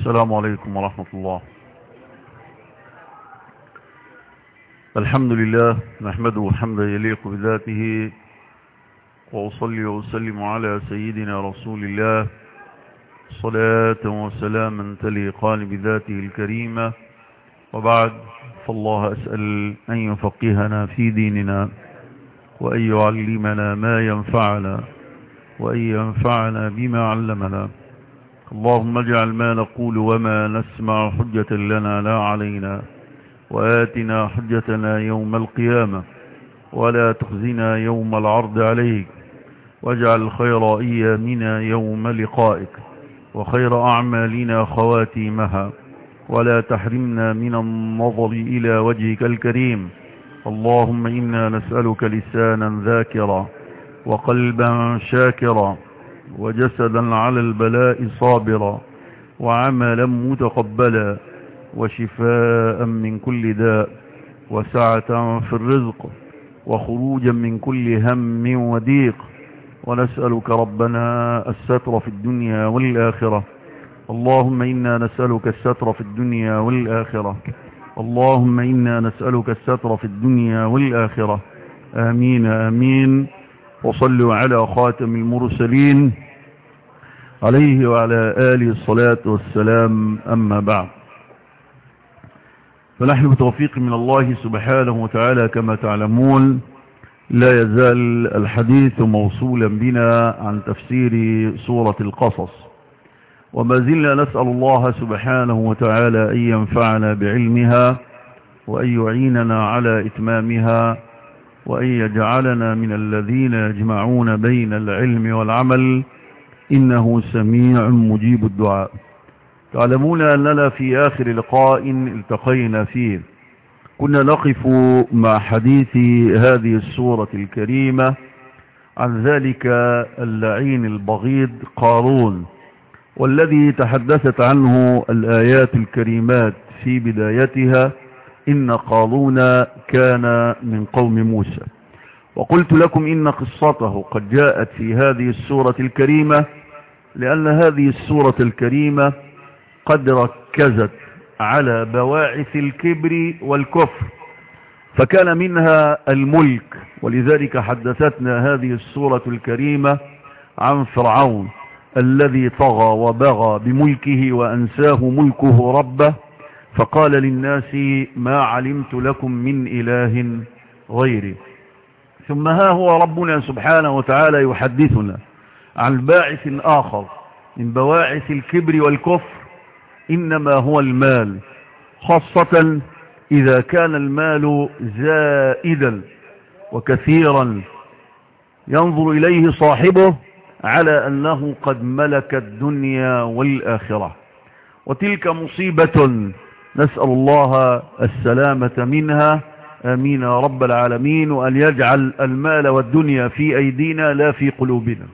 السلام عليكم ورحمة الله الحمد لله نحمده حمدا يليق بذاته وأصلي وأسلم على سيدنا رسول الله صلاة وسلاما تليقان بذاته الكريمة وبعد فالله أسأل أن يفقهنا في ديننا وأن يعلمنا ما ينفعنا وأن ينفعنا بما علمنا اللهم اجعل ما نقول وما نسمع حجة لنا لا علينا وآتنا حجتنا يوم القيامة ولا تخزنا يوم العرض عليك واجعل خير أيامنا يوم لقائك وخير أعمالنا خواتيمها ولا تحرمنا من النظر إلى وجهك الكريم اللهم إنا نسألك لسانا ذاكرا وقلبا شاكرا وجسدا على البلاء صابرا وعملا متقبلا وشفاء من كل داء وسعة في الرزق وخروجا من كل هم وضيق ونسألك ربنا الستر في الدنيا والآخرة اللهم إنا نسألك الستر في الدنيا والآخرة اللهم إنا نسألك الستر في الدنيا والآخرة آمين آمين وصلوا على خاتم المرسلين عليه وعلى آله الصلاة والسلام أما بعد فنحن بتوفيق من الله سبحانه وتعالى كما تعلمون لا يزال الحديث موصولا بنا عن تفسير سورة القصص وما زلنا نسأل الله سبحانه وتعالى أن ينفعنا بعلمها وأن يعيننا على إتمامها وأن يجعلنا من الذين يجمعون بين العلم والعمل إنه سميع مجيب الدعاء تعلمون أننا في آخر لقاء التقينا فيه كنا نقف مع حديث هذه السورة الكريمة عن ذلك اللعين البغيض قارون والذي تحدثت عنه الآيات الكريمات في بدايتها إن قارون كان من قوم موسى وقلت لكم إن قصته قد جاءت في هذه السورة الكريمة لأن هذه السورة الكريمة قد ركزت على بواعث الكبر والكفر فكان منها الملك ولذلك حدثتنا هذه السورة الكريمة عن فرعون الذي طغى وبغى بملكه وأنساه ملكه ربه فقال للناس ما علمت لكم من إله غيري ثم ها هو ربنا سبحانه وتعالى يحدثنا عن باعث آخر من بواعث الكبر والكفر إنما هو المال خاصة إذا كان المال زائدا وكثيرا ينظر إليه صاحبه على أنه قد ملك الدنيا والآخرة وتلك مصيبة نسأل الله السلامة منها آمين يا رب العالمين وأن يجعل المال والدنيا في أيدينا لا في قلوبنا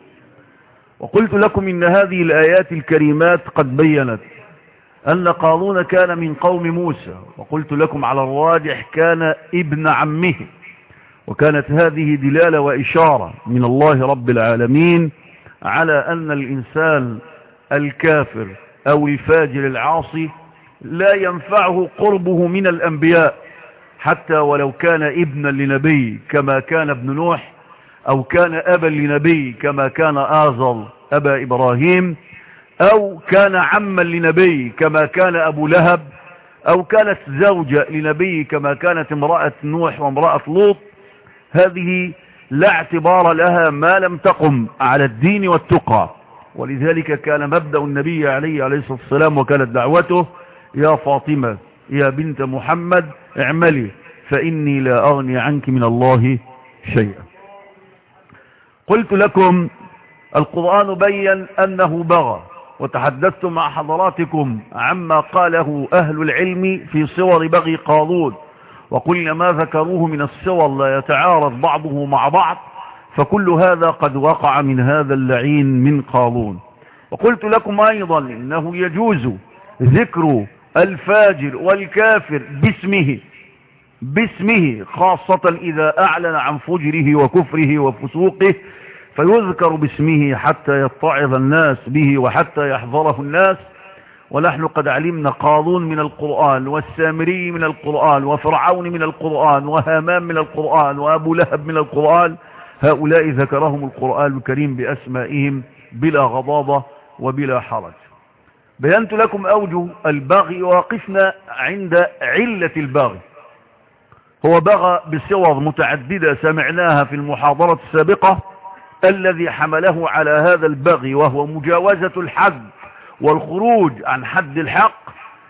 وقلت لكم إن هذه الآيات الكريمات قد بينت أن قارون كان من قوم موسى وقلت لكم على الراجح كان ابن عمه وكانت هذه دلالة وإشارة من الله رب العالمين على أن الإنسان الكافر أو الفاجر العاصي لا ينفعه قربه من الأنبياء حتى ولو كان ابنا لنبي كما كان ابن نوح أو كان أبا لنبي كما كان آزر أبا إبراهيم أو كان عما لنبي كما كان أبو لهب أو كانت زوجة لنبي كما كانت امرأة نوح وامرأة لوط هذه لا اعتبار لها ما لم تقم على الدين والتقى ولذلك كان مبدأ النبي عليه عليه الصلاة والسلام وكانت دعوته يا فاطمة يا بنت محمد اعملي فإني لا أغني عنك من الله شيئا قلت لكم القرآن بين أنه بغى وتحدثت مع حضراتكم عما قاله أهل العلم في صور بغي قارون وقلنا ما ذكروه من الصور لا يتعارض بعضه مع بعض فكل هذا قد وقع من هذا اللعين من قارون وقلت لكم أيضا إنه يجوز ذكر الفاجر والكافر باسمه باسمه خاصة إذا أعلن عن فجره وكفره وفسوقه فيذكر باسمه حتى يتعظ الناس به وحتى يحضره الناس ونحن قد علمنا قارون من القرآن والسامري من القرآن وفرعون من القرآن وهامان من القرآن وأبو لهب من القرآن هؤلاء ذكرهم القرآن الكريم بأسمائهم بلا غضاضة وبلا حرج بينت لكم أوجه البغي وقفنا عند علة البغي هو بغى بصور متعددة سمعناها في المحاضرة السابقة الذي حمله على هذا البغي وهو مجاوزة الحد والخروج عن حد الحق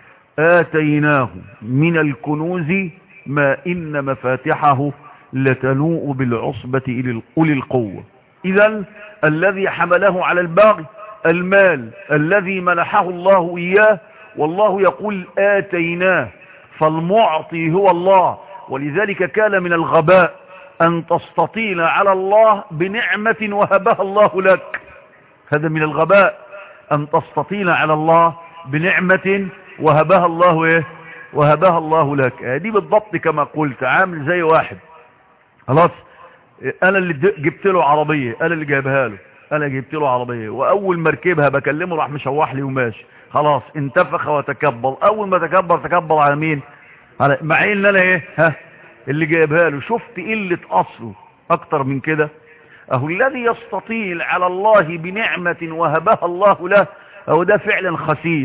آتيناه من الكنوز ما إن مفاتحه لتنوء بالعصبة أولي القوة إذا الذي حمله على البغي المال الذي منحه الله إياه والله يقول آتيناه فالمعطي هو الله ولذلك كان من الغباء أن تستطيل على الله بنعمة وهبها الله لك هذا من الغباء أن تستطيل على الله بنعمة وهبها الله إيه وهبها الله لك دي بالضبط كما قلت عامل زي واحد خلاص أنا اللي جبت له عربية أنا اللي جايبها له أنا جبت له عربية وأول ما ركبها بكلمه راح مشوح لي وماشي خلاص انتفخ وتكبر أول ما تكبر تكبر على مين على مع ان انا ايه ها اللي جايبها له شفت قله اصله اكتر من كده اهو الذي يستطيل على الله بنعمة وهبها الله له اهو ده فعلا خسيس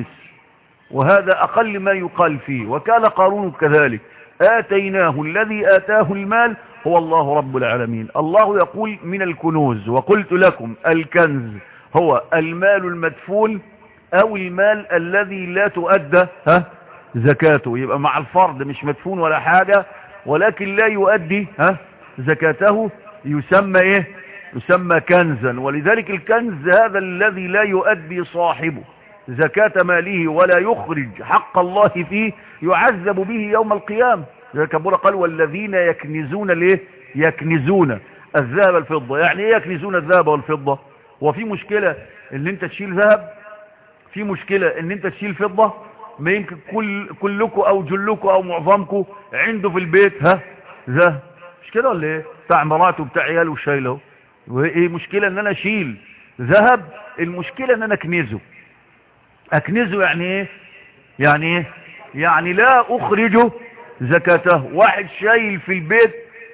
وهذا اقل ما يقال فيه وكان قارون كذلك آتيناه الذي آتاه المال هو الله رب العالمين الله يقول من الكنوز وقلت لكم الكنز هو المال المدفول او المال الذي لا تؤدى ها زكاته يبقى مع الفرد مش مدفون ولا حاجة ولكن لا يؤدي ها زكاته يسمى ايه يسمى كنزا ولذلك الكنز هذا الذي لا يؤدي صاحبه زكاة ماله ولا يخرج حق الله فيه يعذب به يوم القيامة ذلك أبونا قال والذين يكنزون ليه يكنزون الذهب والفضة يعني ايه يكنزون الذهب والفضة وفي مشكلة ان انت تشيل ذهب في مشكلة ان انت تشيل فضة ما يمكن كل كلكم او جلكم او معظمكم عنده في البيت ها ذهب مش كده ولا ايه بتاع مراته وبتاع عياله وشايله وايه مشكلة ان انا اشيل ذهب المشكلة ان انا اكنزه اكنزه يعني ايه يعني ايه يعني لا اخرجه زكاته واحد شايل في البيت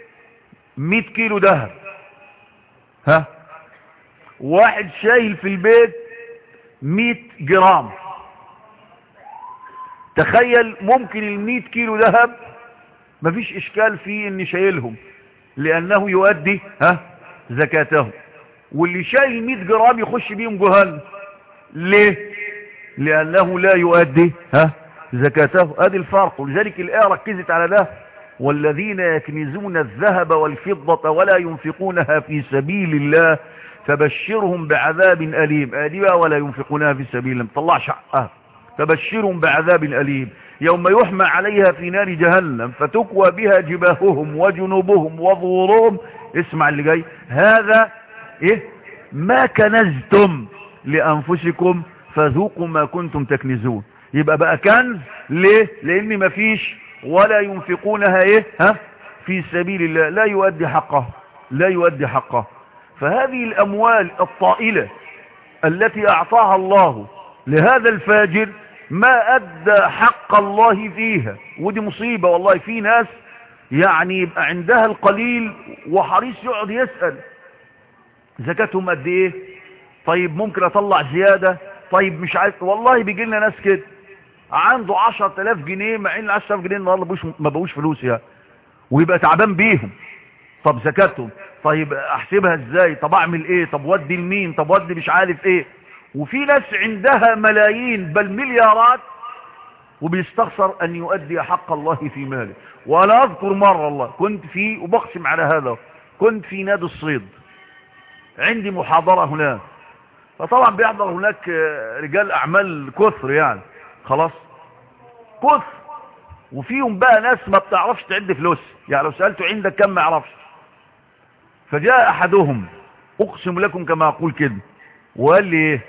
100 كيلو ذهب ها واحد شايل في البيت 100 جرام تخيل ممكن ال 100 كيلو ذهب مفيش اشكال فيه ان شايلهم لانه يؤدي ها زكاته واللي شايل 100 جرام يخش بيهم جهنم ليه لانه لا يؤدي ها زكاته ادي الفرق ولذلك الايه ركزت على ده والذين يكنزون الذهب والفضة ولا ينفقونها في سبيل الله فبشرهم بعذاب أليم ادي بقى ولا ينفقونها في سبيل الله طلع شقها فبشرهم بعذاب أليم يوم يحمى عليها في نار جهنم فتكوى بها جباههم وجنوبهم وظهورهم اسمع اللي جاي هذا ايه ما كنزتم لأنفسكم فذوقوا ما كنتم تكنزون يبقى بقى كنز ليه لان مفيش ولا ينفقونها ايه ها في سبيل الله لا يؤدي حقه لا يؤدي حقه فهذه الاموال الطائلة التي اعطاها الله لهذا الفاجر ما ادى حق الله فيها ودي مصيبة والله في ناس يعني يبقى عندها القليل وحريص يقعد يسأل زكاتهم قد ايه طيب ممكن اطلع زيادة طيب مش عايز والله بيجي لنا ناس كده عنده 10000 جنيه مع ان 10000 جنيه النهارده ما بقوش فلوس يعني ويبقى تعبان بيهم طب زكاتهم طيب احسبها ازاي طب اعمل ايه طب ودي لمين طب ودي مش عارف ايه وفي ناس عندها ملايين بل مليارات وبيستخسر ان يؤدي حق الله في ماله وانا اذكر مرة الله كنت في وبقسم على هذا كنت في نادي الصيد عندي محاضرة هناك فطبعا بيحضر هناك رجال اعمال كثر يعني خلاص كثر وفيهم بقى ناس ما بتعرفش تعد فلوس يعني لو سألته عندك كم ما يعرفش فجاء احدهم اقسم لكم كما اقول كده وقال لي ايه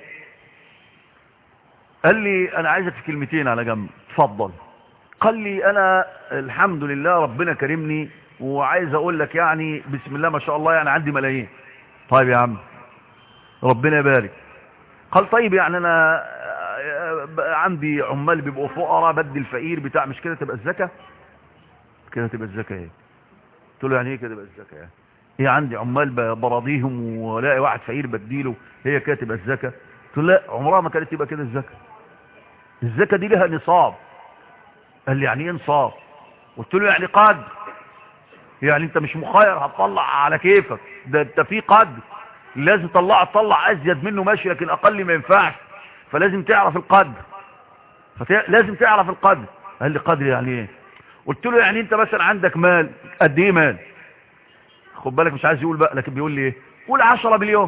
قال لي انا عايزك في كلمتين على جنب اتفضل قال لي انا الحمد لله ربنا كرمني وعايز اقول لك يعني بسم الله ما شاء الله يعني عندي ملايين طيب يا عم ربنا يبارك قال طيب يعني انا عندي عمال بيبقوا فقراء بدي الفقير بتاع مش كده تبقى الزكاة كده تبقى الزكاة ايه قلت له يعني ايه كده تبقى الزكاة يعني هي عندي عمال براضيهم ولاقي واحد فقير بديله هي كده تبقى الزكاة قلت له لا عمرها ما كانت تبقى كده الزكاة الزكاة دي لها نصاب قال لي يعني ايه نصاب قلت له يعني قدر يعني انت مش مخير هتطلع على كيفك ده انت في قدر لازم تطلع تطلع ازيد منه ماشي لكن اقل ما ينفعش فلازم تعرف القدر لازم تعرف القدر قال لي قدر يعني ايه قلت له يعني انت مثلا عندك مال قد ايه مال خد بالك مش عايز يقول بقى لكن بيقول لي ايه قول 10 مليون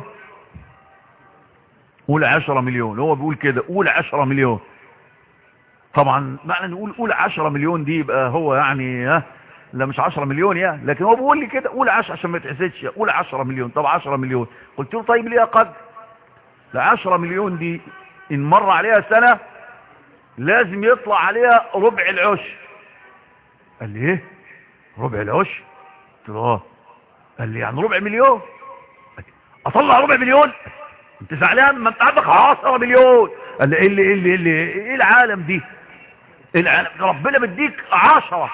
قول 10 مليون هو بيقول كده قول 10 مليون طبعا معنى نقول قول 10 مليون دي يبقى هو يعني ها لا مش 10 مليون يعني لكن هو بيقول لي كده قول 10 عشان ما تحسدش قول 10 مليون طب 10 مليون قلت له طيب ليه قد لا 10 مليون دي ان مر عليها سنة لازم يطلع عليها ربع العش قال لي ايه ربع العش قلت له اه قال لي يعني ربع مليون اطلع ربع مليون انت زعلان ما انت عندك 10 مليون قال لي ايه اللي ايه اللي ايه اللي ايه العالم دي ايه العالم ربنا مديك 10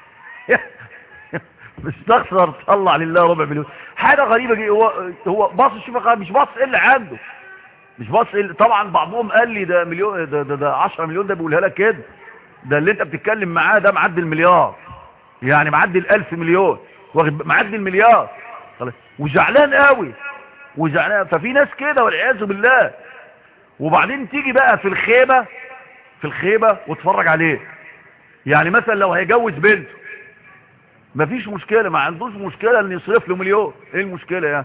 مستخسر طلع لله ربع مليون حاجه غريبه جدا هو هو باص شوف مش باص ايه اللي عنده مش باص إيه طبعا بعضهم قال لي ده مليون ده, ده, ده 10 مليون ده بيقولها لك كده ده اللي انت بتتكلم معاه ده معدي المليار يعني معدي الالف مليون واخد معدي المليار وزعلان قوي وزعلان ففي ناس كده والعياذ بالله وبعدين تيجي بقى في الخيبه في الخيبه وتفرج عليه يعني مثلا لو هيجوز بنته مفيش مشكلة ما عندوش مشكلة ان يصرف له مليون ايه المشكلة يعني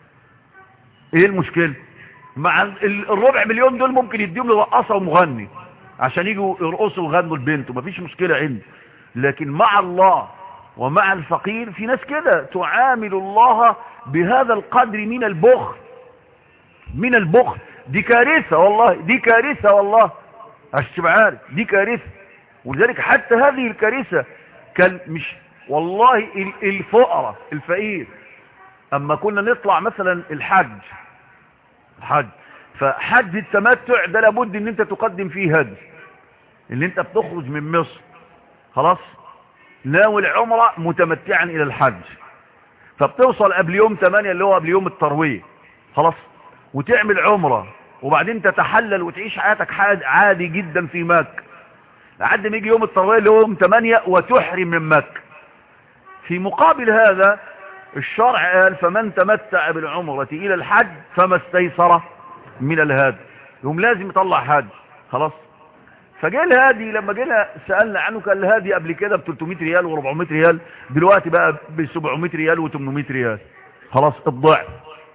ايه المشكلة مع الربع مليون دول ممكن يديهم لرقاصة ومغني عشان يجوا يرقصوا ويغنوا لبنته مفيش مشكلة عندي لكن مع الله ومع الفقير في ناس كده تعامل الله بهذا القدر من البخل من البخل دي كارثة والله دي كارثة والله عشان تبقى عارف دي كارثة ولذلك حتى هذه الكارثة كان مش والله الفقراء الفقير اما كنا نطلع مثلا الحج الحج فحج التمتع ده لابد ان انت تقدم فيه هدي ان انت بتخرج من مصر خلاص ناوي العمرة متمتعا الى الحج فبتوصل قبل يوم 8 اللي هو قبل يوم التروية خلاص وتعمل عمرة وبعدين تتحلل وتعيش حياتك عادي جدا في مكة لحد ما يجي يوم التروية اللي هو يوم 8 وتحرم من مكة في مقابل هذا الشرع قال فمن تمتع بالعمرة إلى الحج فما استيسر من الهادي يوم لازم يطلع حج خلاص فجاء الهادي لما جينا سألنا عنه كان الهادي قبل كده ب 300 ريال و400 ريال دلوقتي بقى ب 700 ريال و800 ريال خلاص الضعف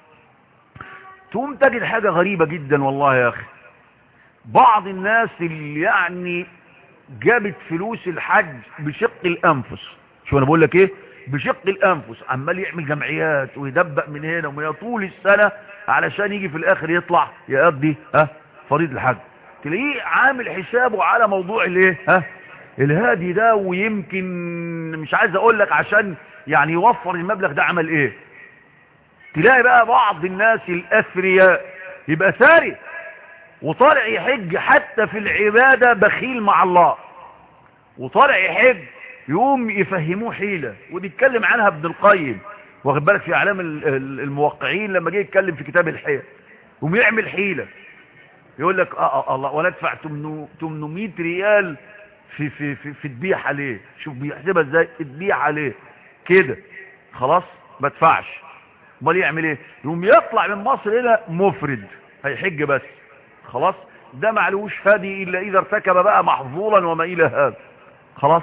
تقوم تجد حاجة غريبة جدا والله يا أخي بعض الناس اللي يعني جابت فلوس الحج بشق الأنفس شو انا بقول لك ايه بشق الانفس عمال يعمل جمعيات ويدبق من هنا ومن طول السنة علشان يجي في الاخر يطلع يقضي ها فريض الحج تلاقيه عامل حسابه على موضوع الايه ها الهادي ده ويمكن مش عايز اقول لك عشان يعني يوفر المبلغ ده عمل ايه تلاقي بقى بعض الناس الاثرياء يبقى ثاري وطالع يحج حتى في العبادة بخيل مع الله وطالع يحج يقوم يفهموه حيلة ونتكلم عنها ابن القيم واخد بالك في اعلام الموقعين لما جه يتكلم في كتاب الحيل يقوم يعمل حيلة يقول لك اه, آه الله ولا ادفع 800 ريال في في في, في تبيع عليه شوف بيحسبها ازاي تبيع عليه كده خلاص ما ادفعش امال يعمل ايه يقوم يطلع من مصر هنا مفرد هيحج بس خلاص ده معلوش هادي الا اذا ارتكب بقى محظورا وما الى هذا خلاص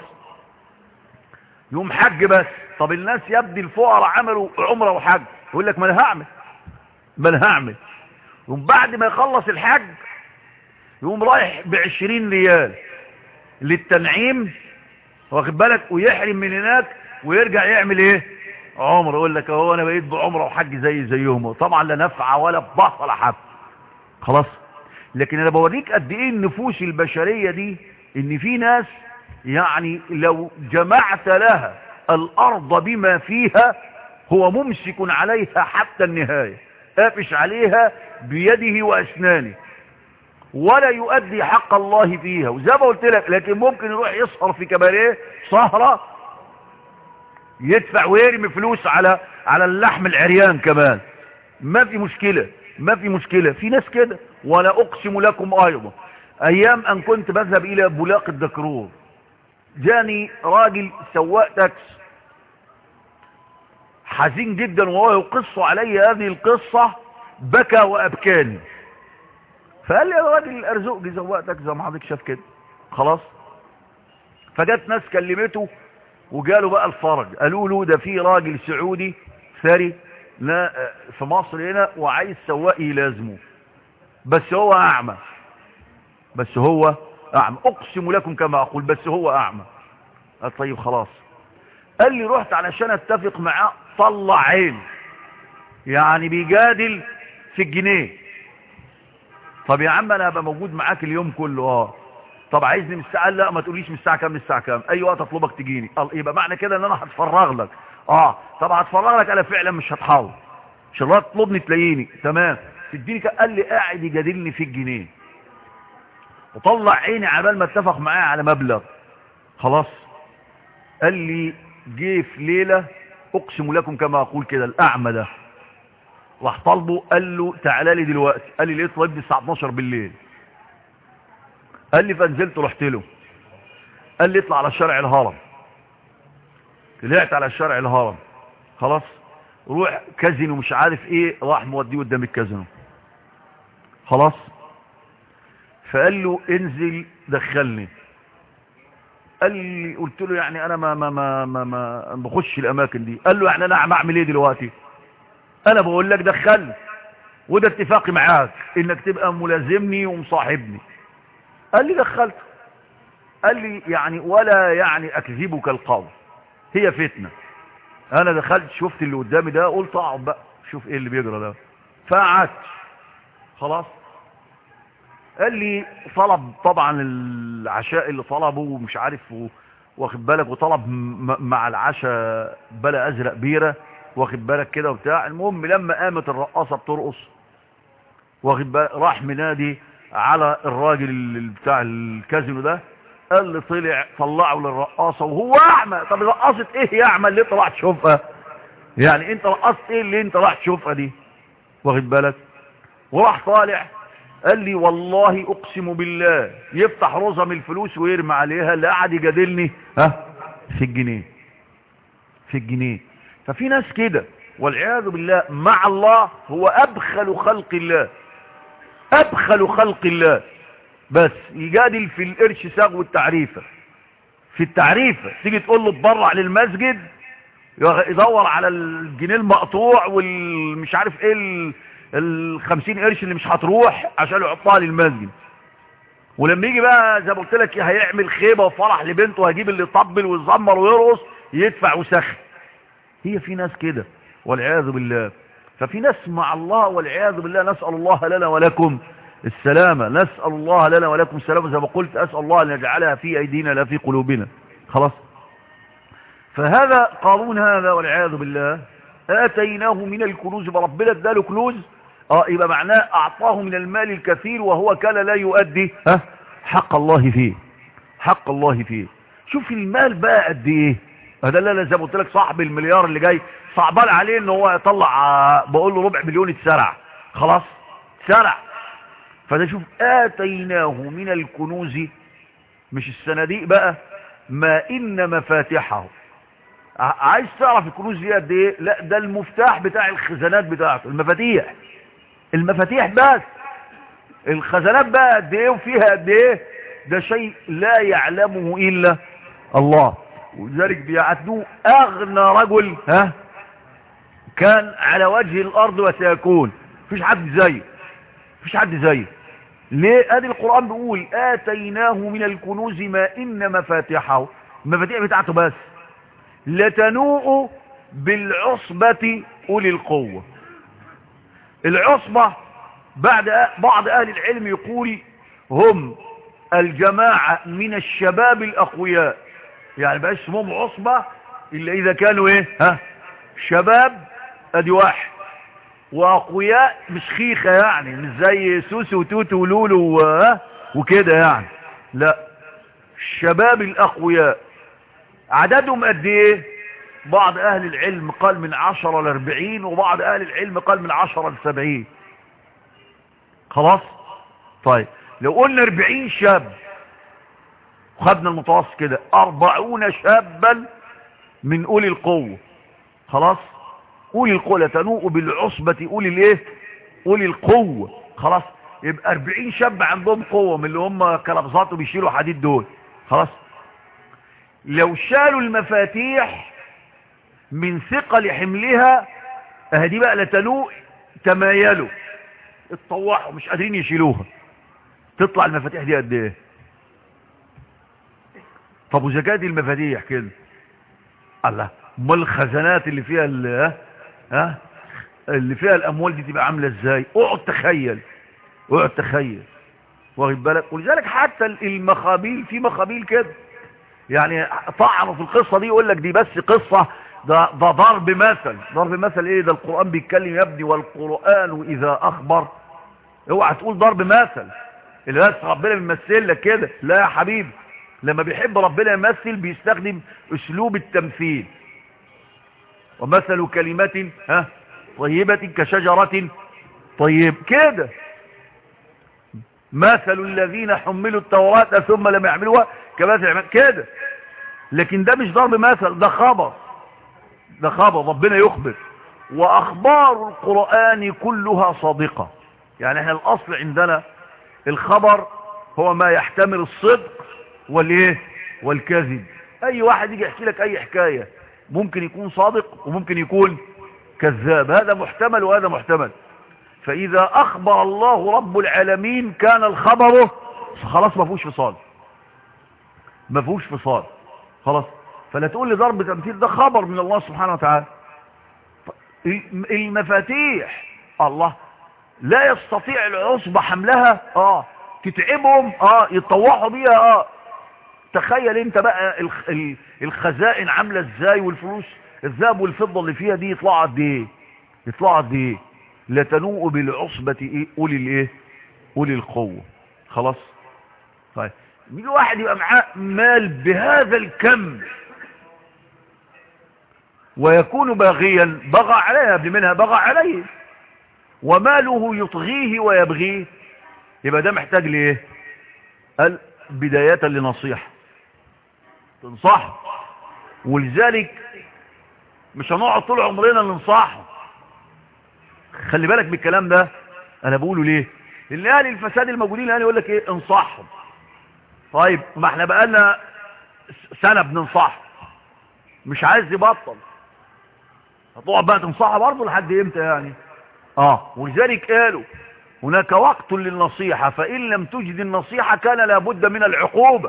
يوم حج بس طب الناس يبدي الفقراء عملوا عمره وحج يقول لك ما انا هعمل ما انا هعمل يوم بعد ما يخلص الحج يقوم رايح بعشرين ريال للتنعيم واخد بالك ويحرم من هناك ويرجع يعمل ايه عمره يقول لك اهو انا بقيت بعمره وحج زي زيهم طبعا لا نفع ولا بحث ولا حب خلاص لكن انا بوريك قد ايه النفوس البشريه دي ان في ناس يعني لو جمعت لها الأرض بما فيها هو ممسك عليها حتى النهاية قافش عليها بيده وأسنانه ولا يؤدي حق الله فيها وزي ما قلت لك لكن ممكن يروح يسهر في كباريه سهرة يدفع ويرمي فلوس على على اللحم العريان كمان ما في مشكلة ما في مشكلة في ناس كده ولا اقسم لكم ايضا ايام ان كنت بذهب الى بلاق الدكرور جاني راجل سواق تاكس حزين جدا وهو يقص علي هذه القصة بكى وابكاني فقال لي يا راجل الارزق دي سواق تاكس زي ما حضرتك شاف كده خلاص فجت ناس كلمته وجاله بقى الفرج قالوا له ده في راجل سعودي ثري في مصر هنا وعايز سواق يلازمه بس هو اعمى بس هو اعمى اقسم لكم كما اقول بس هو اعمى قال طيب خلاص قال لي رحت علشان اتفق معاه طلع عين يعني بيجادل في الجنيه طب يا عم انا هبقى موجود معاك اليوم كله اه طب عايزني من الساعه لا ما تقوليش من الساعه كام من الساعه كام اي وقت اطلبك تجيني يبقى معنى كده ان انا هتفرغ لك اه طب هتفرغ لك انا فعلا مش هتحاول مش الله تطلبني تلاقيني تمام تديني قال لي قاعد يجادلني في الجنيه وطلع عيني عبال ما اتفق معايا على مبلغ خلاص قال لي جه في ليله اقسم لكم كما اقول كده الاعمى ده راح طالبه قال له تعالى لي دلوقتي قال لي لقيت طالبني الساعه 12 بالليل قال لي فنزلت رحت له قال لي اطلع على شارع الهرم طلعت على شارع الهرم خلاص روح كازينو مش عارف ايه راح موديه قدام الكازينو خلاص فقال له انزل دخلني قال لي قلت له يعني انا ما ما ما ما, ما بخش الاماكن دي قال له يعني انا عم اعمل ايه دلوقتي انا بقول لك دخلني وده اتفاقي معاك انك تبقى ملازمني ومصاحبني قال لي دخلت قال لي يعني ولا يعني اكذبك القول هي فتنة انا دخلت شفت اللي قدامي ده قلت اقعد بقى شوف ايه اللي بيجرى ده فقعدت خلاص قال لي طلب طبعا العشاء اللي طلبه ومش عارف واخد بالك وطلب مع العشاء بلا ازرق بيره واخد بالك كده وبتاع المهم لما قامت الرقاصه بترقص واخد بالك راح منادي على الراجل بتاع الكازينو ده قال لي طلع طلعه للرقاصه وهو اعمى طب رقاصه ايه يا اعمى اللي انت راح تشوفها يعني انت رقصت ايه اللي انت راح تشوفها دي واخد بالك وراح طالع قال لي والله اقسم بالله يفتح رزم الفلوس ويرمي عليها اللي قاعد يجادلني ها في الجنيه في الجنيه ففي ناس كده والعياذ بالله مع الله هو ابخل خلق الله ابخل خلق الله بس يجادل في القرش ساغ والتعريفة في التعريفة تيجي تقول له تبرع للمسجد يدور على الجنيه المقطوع والمش عارف ايه الخمسين قرش اللي مش هتروح عشان يحطها للمسجد ولما يجي بقى زي ما قلت لك هيعمل خيبه وفرح لبنته هيجيب اللي يطبل ويزمر ويرقص يدفع وسخن هي في ناس كده والعياذ بالله ففي ناس مع الله والعياذ بالله نسأل الله لنا ولكم السلامة نسأل الله لنا ولكم السلامة زي ما قلت أسأل الله أن يجعلها في أيدينا لا في قلوبنا خلاص فهذا قارون هذا والعياذ بالله آتيناه من الكنوز فربنا اداله كنوز اه يبقى معناه أعطاه من المال الكثير وهو كان لا يؤدي ها حق الله فيه حق الله فيه شوف المال بقى قد ايه هذا لا زي ما قلت لك صاحب المليار اللي جاي صعبان عليه ان هو يطلع بقول له ربع مليون اتسرع خلاص اتسرع فده شوف آتيناه من الكنوز مش الصناديق بقى ما إن مفاتحه عايز تعرف الكنوز دي قد ايه لا ده المفتاح بتاع الخزانات بتاعته المفاتيح المفاتيح بس الخزانات بقى قد ايه وفيها قد ايه ده شيء لا يعلمه الا الله ولذلك بيعدوه اغنى رجل ها كان على وجه الارض وسيكون مفيش حد زيه مفيش حد زيه ليه ادي القرآن بيقول اتيناه من الكنوز ما ان مفاتحه المفاتيح بتاعته بس لتنوء بالعصبة اولي القوة العصبة بعد بعض اهل العلم يقول هم الجماعة من الشباب الاقوياء يعني بقى اسمهم عصبة الا اذا كانوا ايه ها شباب ادي واحد واقوياء مش خيخة يعني مش زي سوسي وتوتي ولولو و- وكده يعني لا الشباب الاقوياء عددهم قد ايه بعض اهل العلم قال من عشرة لاربعين وبعض اهل العلم قال من عشرة لسبعين خلاص طيب لو قلنا اربعين شاب خدنا المتوسط كده اربعون شابا من اولي القوة خلاص اولي القوة لا تنوء بالعصبة اولي الايه اولي القوة خلاص يبقى اربعين شاب عندهم قوة من اللي هم كلبزات وبيشيلوا حديد دول خلاص لو شالوا المفاتيح من ثقل حملها اهدي بقى لتنوء تمايلوا اتطوحوا مش قادرين يشيلوها تطلع المفاتيح دي قد ايه طب وزكاة المفاتيح كده الله امال الخزانات اللي فيها ال- ها ها اللي فيها الاموال دي تبقى عامله ازاي اقعد تخيل اقعد تخيل واخد بالك ولذلك حتى المخابيل في مخابيل كده يعني طعنوا في القصه دي يقول لك دي بس قصه ده ده ضرب مثل ضرب مثل ايه ده القران بيتكلم يا ابني والقران اذا اخبر اوعى تقول ضرب مثل اللي بس ربنا بيمثل لك كده لا يا حبيبي لما بيحب ربنا يمثل بيستخدم اسلوب التمثيل ومثل كلمة ها طيبة كشجرة طيب كده مثل الذين حملوا التوراة ثم لم يعملوها كمثل عماد كده لكن ده مش ضرب مثل ده خبر ده خبر ربنا يخبر واخبار القرآن كلها صادقة يعني احنا الاصل عندنا الخبر هو ما يحتمل الصدق والايه والكذب اي واحد يجي يحكي لك اي حكاية ممكن يكون صادق وممكن يكون كذاب هذا محتمل وهذا محتمل فاذا اخبر الله رب العالمين كان الخبر خلاص ما فيهوش فصال ما فيهوش فصال خلاص فلا تقول لي ضرب تمثيل ده خبر من الله سبحانه وتعالى المفاتيح الله لا يستطيع العصبة حملها اه تتعبهم اه يتطوحوا بيها اه تخيل انت بقى الخ- ال- الخزائن عاملة ازاي والفلوس الذهب والفضة اللي فيها دي يطلعوا قد ايه يطلعوا قد ايه لا تنوء بالعصبة ايه اولي الايه اولي القوة خلاص طيب يجي واحد يبقى معاه مال بهذا الكم ويكون باغيا بغى عليها ابن منها بغى عليه وماله يطغيه ويبغيه يبقى ده محتاج ليه قال بداية لنصيحة تنصحه ولذلك مش هنقعد طول عمرنا ننصحه خلي بالك بالكلام ده انا بقوله ليه اللي اهل الفساد الموجودين الان يقول لك ايه انصحهم طيب ما احنا بقالنا سنة بننصحه مش عايز يبطل هتقعد بقى تنصحه برضه لحد امتى يعني اه ولذلك قالوا هناك وقت للنصيحة فإن لم تجد النصيحة كان لابد من العقوبة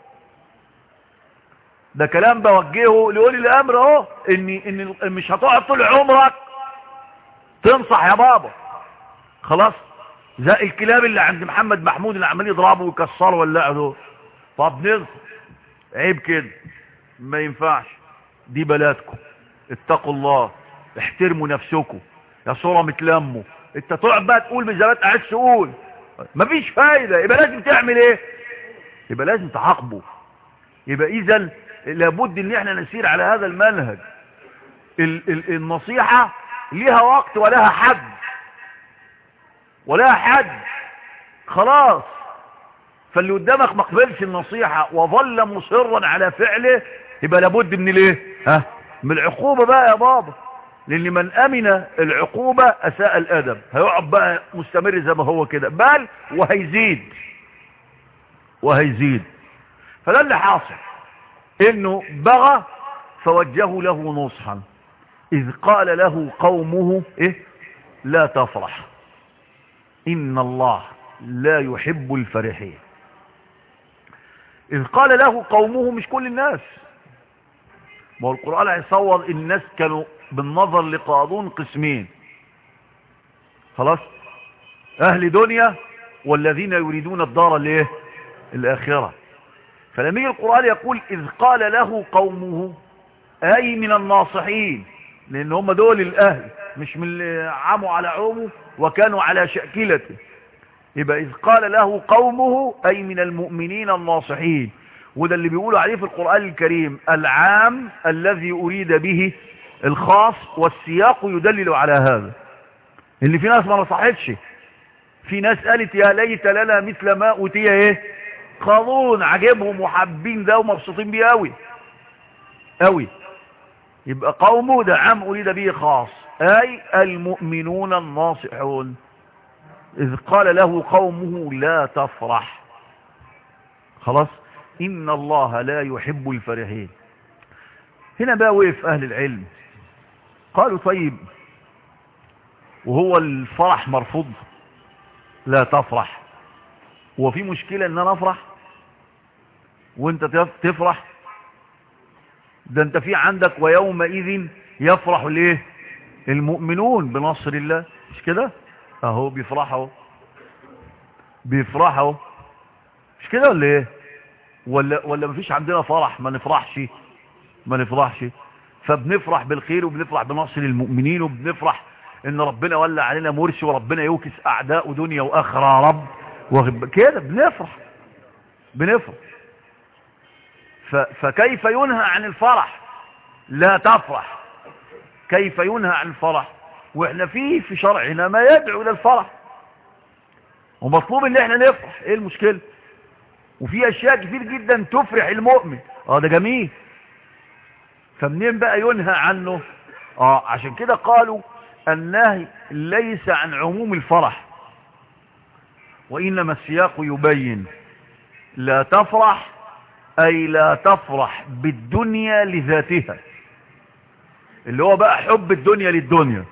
ده كلام بوجهه لأولي الأمر اهو إن, إن مش هتقعد طول عمرك تنصح يا بابا خلاص زي الكلاب اللي عند محمد محمود اللي عمال يضربه ويكسره ولا دول طب ننصح عيب كده ما ينفعش دي بلادكم اتقوا الله احترموا نفسكم يا صورة متلموا انت تقعد بقى تقول بالزبات قاعد تقول مفيش فايدة يبقى لازم تعمل ايه يبقى لازم تعاقبه يبقى اذا لابد ان احنا نسير على هذا المنهج ال ال النصيحة ليها وقت ولها حد ولها حد خلاص فاللي قدامك ما قبلش النصيحة وظل مصرا على فعله يبقى لابد من الايه ها من العقوبة بقى يا بابا لان من امن العقوبة اساء الادب هيقعد بقى مستمر زي ما هو كده بل وهيزيد وهيزيد فده اللي حاصل انه بغى فوجهوا له نصحا اذ قال له قومه ايه لا تفرح ان الله لا يحب الفرحين اذ قال له قومه مش كل الناس ما هو القرآن هيصور الناس كانوا بالنظر لقاضون قسمين خلاص اهل دنيا والذين يريدون الدار الايه الاخره فلما يجي القرآن يقول اذ قال له قومه اي من الناصحين لان هم دول الاهل مش من اللي عموا على عومه وكانوا على شأكلته يبقى إذ قال له قومه أي من المؤمنين الناصحين وده اللي بيقولوا عليه في القرآن الكريم العام الذي أريد به الخاص والسياق يدلل على هذا اللي في ناس ما نصحتش في ناس قالت يا ليت لنا مثل ما أوتي ايه قارون عجبهم وحابين ده ومبسوطين بيه قوي قوي يبقى قومه ده عام أريد به خاص أي المؤمنون الناصحون إذ قال له قومه لا تفرح خلاص إن الله لا يحب الفرحين هنا بقى وقف أهل العلم قالوا طيب وهو الفرح مرفوض لا تفرح وفي مشكلة ان انا افرح وانت تفرح ده انت في عندك ويومئذ يفرح الايه المؤمنون بنصر الله مش كده اهو بيفرحوا بيفرحوا مش كده ولا ايه ولا ولا مفيش عندنا فرح ما نفرحش ما نفرحش فبنفرح بالخير وبنفرح بنصر المؤمنين وبنفرح ان ربنا ولى علينا مرسي وربنا يوكس اعداء دنيا واخره يا رب كده بنفرح بنفرح ف... فكيف ينهى عن الفرح لا تفرح كيف ينهى عن الفرح واحنا فيه في شرعنا ما يدعو الى الفرح ومطلوب ان احنا نفرح ايه المشكلة وفي اشياء كتير جدا تفرح المؤمن اه ده جميل فمنين بقى ينهى عنه اه عشان كده قالوا النهي ليس عن عموم الفرح وإنما السياق يبين لا تفرح أي لا تفرح بالدنيا لذاتها اللي هو بقى حب الدنيا للدنيا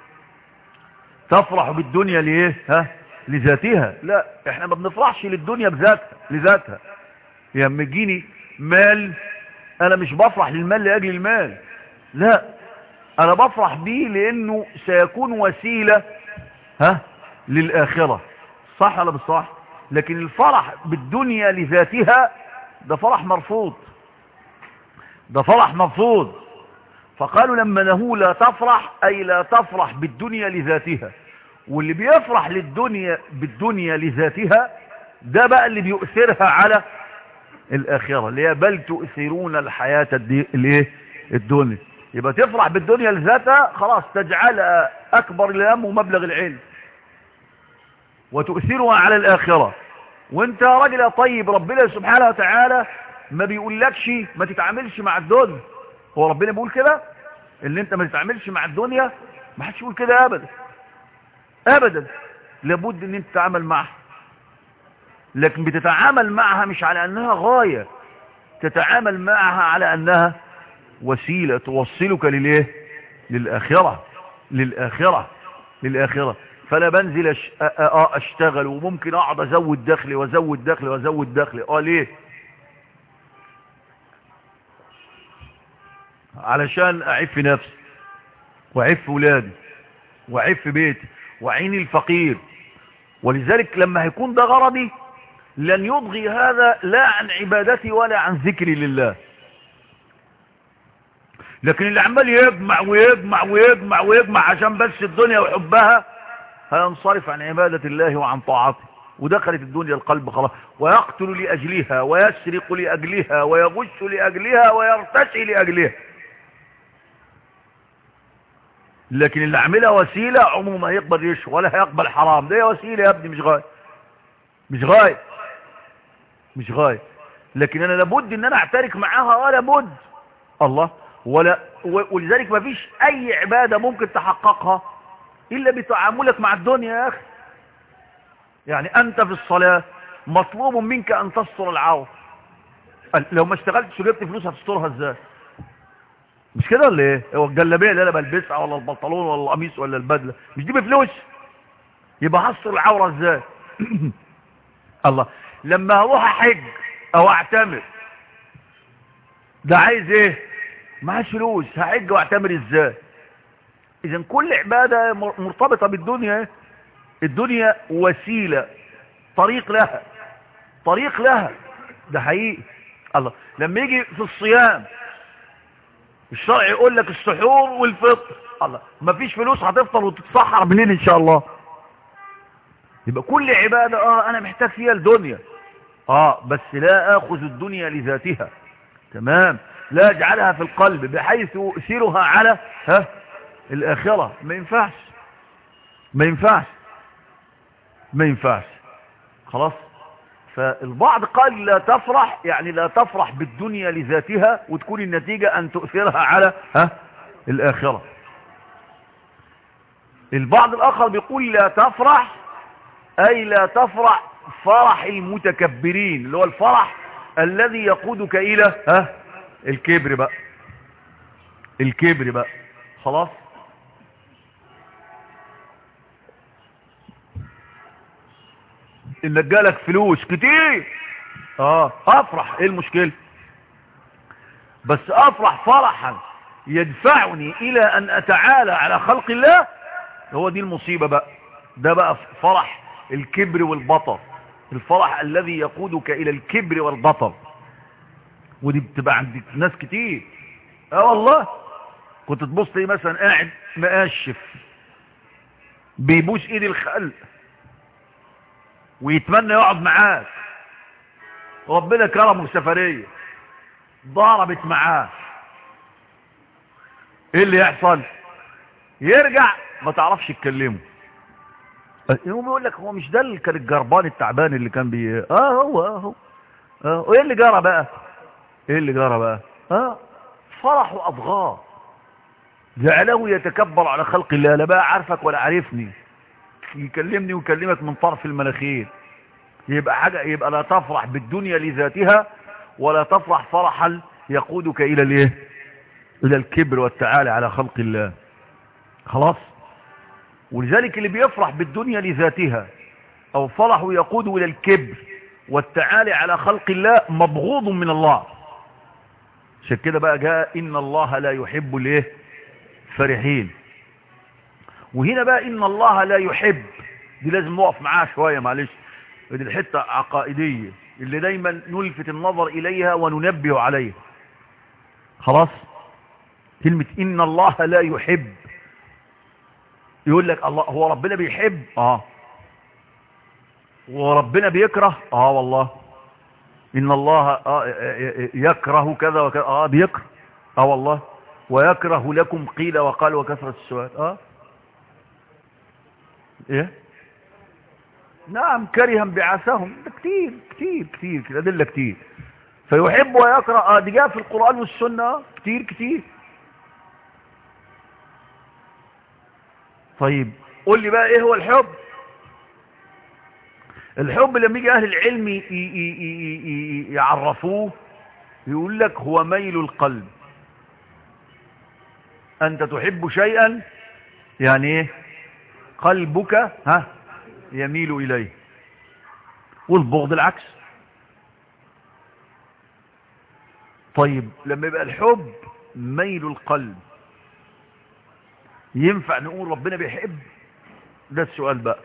تفرح بالدنيا ليه ها لذاتها لا احنا ما بنفرحش للدنيا بذاتها لذاتها لما يجيني مال انا مش بفرح للمال لاجل المال لا انا بفرح بيه لانه سيكون وسيلة ها للاخرة صح ولا بالصح لكن الفرح بالدنيا لذاتها ده فرح مرفوض ده فرح مرفوض فقالوا لما نهوا لا تفرح اي لا تفرح بالدنيا لذاتها واللي بيفرح للدنيا بالدنيا لذاتها ده بقى اللي بيؤثرها على الاخرة اللي هي بل تؤثرون الحياة الايه الدنيا يبقى تفرح بالدنيا لذاتها خلاص تجعلها اكبر الهم ومبلغ العلم وتؤثرها على الاخرة وانت يا راجل يا طيب ربنا سبحانه وتعالى ما بيقولكش ما تتعاملش مع الدنيا هو ربنا بيقول كده اللي انت ما تتعاملش مع الدنيا ما حدش يقول كده ابدا ابدا لابد ان انت تتعامل معها لكن بتتعامل معها مش على انها غاية تتعامل معها على انها وسيلة توصلك للايه للاخرة للاخرة للاخرة فانا بنزل أش... اشتغل وممكن اقعد ازود دخلي وازود دخلي وازود دخلي اه ليه علشان اعف نفسي واعف ولادي واعف بيتي وعين الفقير ولذلك لما هيكون ده غرضي لن يضغي هذا لا عن عبادتي ولا عن ذكري لله لكن اللي عمال يجمع ويجمع ويجمع ويجمع عشان بس الدنيا وحبها هينصرف عن عبادة الله وعن طاعته ودخلت الدنيا القلب خلاص ويقتل لأجلها ويسرق لأجلها ويغش لأجلها ويرتشي لأجلها لكن اللي عاملها وسيلة عمره ما هيقبل رشوة ولا هيقبل حرام ده وسيلة يا ابني مش غاية مش غاية مش غاية لكن انا لابد ان انا اعترك معاها ولا بد الله ولا ولذلك ما فيش اي عبادة ممكن تحققها الا بتعاملك مع الدنيا يا اخي يعني انت في الصلاة مطلوب منك ان تستر العور لو ما اشتغلتش وجبت فلوس هتسترها ازاي مش كده ولا ايه هو الجلابيه اللي انا بلبسها ولا البنطلون ولا القميص ولا البدله مش دي بفلوس يبقى هستر العوره ازاي الله لما اروح احج او اعتمر ده عايز ايه معاش فلوس هحج واعتمر ازاي اذا كل عباده مرتبطه بالدنيا الدنيا وسيله طريق لها طريق لها ده حقيقي الله لما يجي في الصيام الشرع يقول لك السحور والفطر الله مفيش فلوس هتفطر وتتسحر منين ان شاء الله يبقى كل عبادة اه انا محتاج فيها الدنيا اه بس لا اخذ الدنيا لذاتها تمام لا اجعلها في القلب بحيث اثيرها على ها الاخرة ما ينفعش ما ينفعش ما ينفعش خلاص فالبعض قال لا تفرح يعني لا تفرح بالدنيا لذاتها وتكون النتيجة ان تؤثرها على ها الاخرة البعض الاخر بيقول لا تفرح اي لا تفرح فرح المتكبرين اللي هو الفرح الذي يقودك الى ها الكبر بقى الكبر بقى خلاص انك جالك فلوس كتير اه افرح ايه المشكلة بس افرح فرحا يدفعني الى ان اتعالى على خلق الله هو دي المصيبة بقى ده بقى فرح الكبر والبطر الفرح الذي يقودك الى الكبر والبطر ودي بتبقى عند ناس كتير اه والله كنت تبص لي مثلا قاعد مقشف بيبوس ايد الخلق ويتمنى يقعد معاك ربنا كرمه في سفريه ضربت معاه ايه اللي يحصل يرجع ما تعرفش تكلمه يوم يقول لك هو مش ده اللي كان الجربان التعبان اللي كان بي اه هو اه هو اه وايه اللي جرى بقى ايه اللي جرى بقى اه فرح واضغاه جعله يتكبر على خلق الله لا بقى عارفك ولا عارفني يكلمني ويكلمك من طرف المناخير يبقى حاجة يبقى لا تفرح بالدنيا لذاتها ولا تفرح فرحا يقودك الى الايه الى الكبر والتعالي على خلق الله خلاص ولذلك اللي بيفرح بالدنيا لذاتها او فرح يقود الى الكبر والتعالي على خلق الله مبغوض من الله عشان كده بقى جاء ان الله لا يحب الايه فرحين وهنا بقى ان الله لا يحب دي لازم نقف معاها شوية معلش دي الحتة عقائدية اللي دايما نلفت النظر اليها وننبه عليها خلاص كلمة ان الله لا يحب يقول لك الله هو ربنا بيحب اه وربنا بيكره اه والله ان الله آه يكره كذا وكذا اه بيكره اه والله ويكره لكم قيل وقال وكثرة السؤال اه ايه نعم كرها بعثهم ده كتير كتير كتير كتير ادله كتير فيحب ويكره اه دي جاء في القرآن والسنة كتير كتير طيب قول لي بقى ايه هو الحب الحب لما يجي اهل العلم يعرفوه يقول لك هو ميل القلب انت تحب شيئا يعني ايه قلبك ها يميل اليه والبغض العكس طيب لما يبقى الحب ميل القلب ينفع نقول ربنا بيحب ده السؤال بقى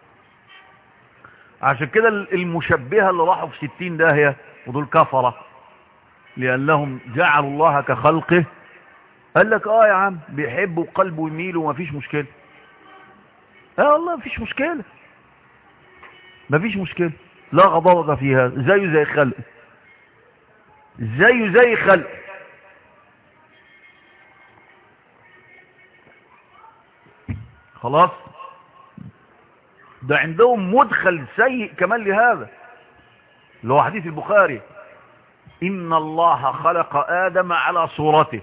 عشان كده المشبهة اللي راحوا في ستين داهية ودول كفرة لأنهم جعلوا الله كخلقه قال لك اه يا عم بيحب قلبه يميل ومفيش مشكلة اه والله مفيش مشكلة مفيش مشكلة لا غضاضة فيها زيه زي خلق زيه زي خلق خلاص ده عندهم مدخل سيء كمان لهذا اللي هو حديث البخاري إن الله خلق آدم على صورته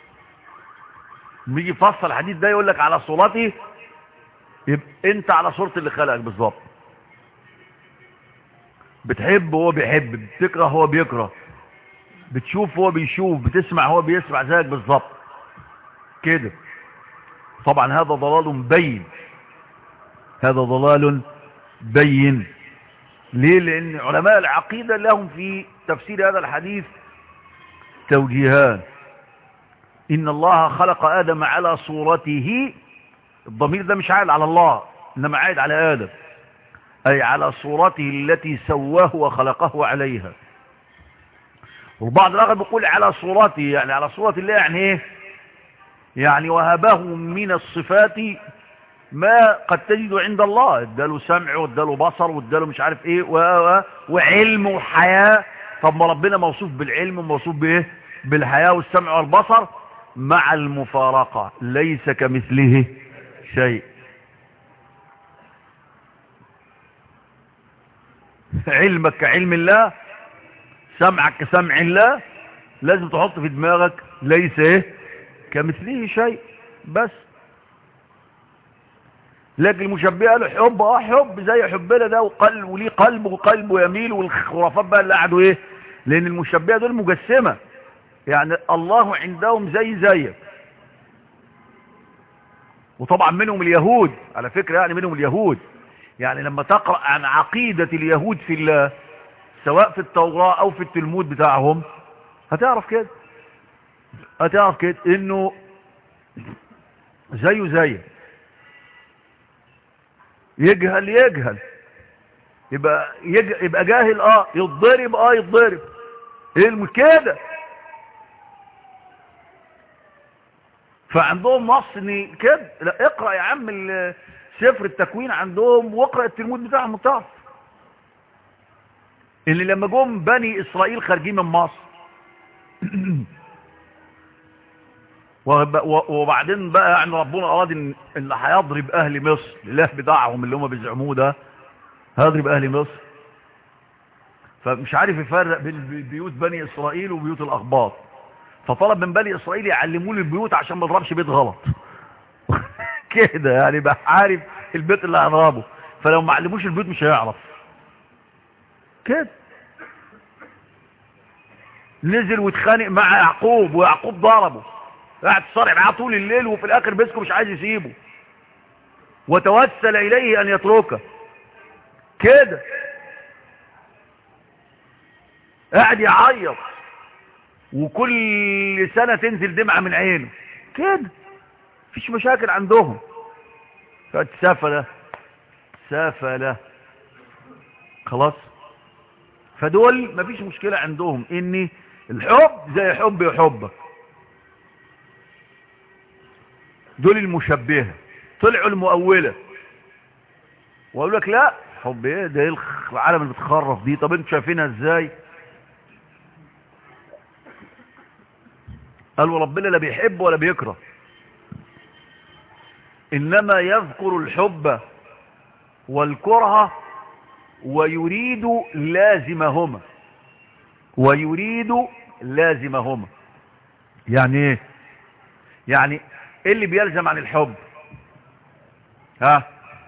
بيجي يفصل الحديث ده يقول لك على صورته يبقى انت على صورة اللي خلقك بالظبط بتحب هو بيحب بتكره هو بيكره بتشوف هو بيشوف بتسمع هو بيسمع زيك بالظبط كده طبعا هذا ضلال بين هذا ضلال بين ليه لان علماء العقيدة لهم في تفسير هذا الحديث توجيهان ان الله خلق ادم على صورته الضمير ده مش عائد على الله انما عائد على ادم اي على صورته التي سواه وخلقه عليها والبعض الاخر بيقول على صورته يعني على صورة الله يعني ايه يعني وهبهم من الصفات ما قد تجد عند الله اداله سمع واداله بصر واداله مش عارف ايه و... و... وعلم وحياة طب ما ربنا موصوف بالعلم وموصوف بايه بالحياة والسمع والبصر مع المفارقة ليس كمثله شيء علمك كعلم الله سمعك كسمع الله لازم تحط في دماغك ليس ايه كمثله شيء بس لكن المشبهه قالوا حب اه حب زي حبنا ده وقلب وليه قلب وقلبه يميل والخرافات بقى اللي قعدوا ايه لان المشبهه دول مجسمه يعني الله عندهم زي زيك وطبعا منهم اليهود على فكره يعني منهم اليهود يعني لما تقرا عن عقيده اليهود في الله سواء في التوراه او في التلمود بتاعهم هتعرف كده هتعرف كده انه زيه زيك يجهل يجهل يبقى يج... يبقى جاهل اه يتضرب اه يتضرب ايه كده فعندهم نص ان كده لا اقرا يا عم سفر التكوين عندهم واقرا التلمود بتاعهم تعرف اللي لما جم بني اسرائيل خارجين من مصر وبعدين بقى يعني ربنا اراد ان اللي هيضرب اهل مصر الاله بتاعهم اللي هم بيزعموه ده هيضرب اهل مصر فمش عارف يفرق بين بيوت بني اسرائيل وبيوت الاخباط فطلب من بني اسرائيل يعلموا له البيوت عشان ما يضربش بيت غلط كده يعني بقى عارف البيت اللي هيضربه فلو ما علموش البيوت مش هيعرف كده نزل واتخانق مع يعقوب ويعقوب ضربه قاعد تصارع معاه طول الليل وفي الاخر بيسكو مش عايز يسيبه وتوسل اليه ان يتركه كده قاعد يعيط وكل سنة تنزل دمعة من عينه كده مفيش مشاكل عندهم سفلة سفلة خلاص فدول مفيش مشكلة عندهم ان الحب زي حب يحبك دول المشبهة طلعوا المؤولة وقالوا لك لا حب ايه ده ايه العالم اللي بتخرف دي طب انتوا شايفينها ازاي قالوا ربنا لا بيحب ولا بيكره انما يذكر الحب والكره ويريد لازمهما ويريد لازمهما يعني ايه يعني ايه اللي بيلزم عن الحب ها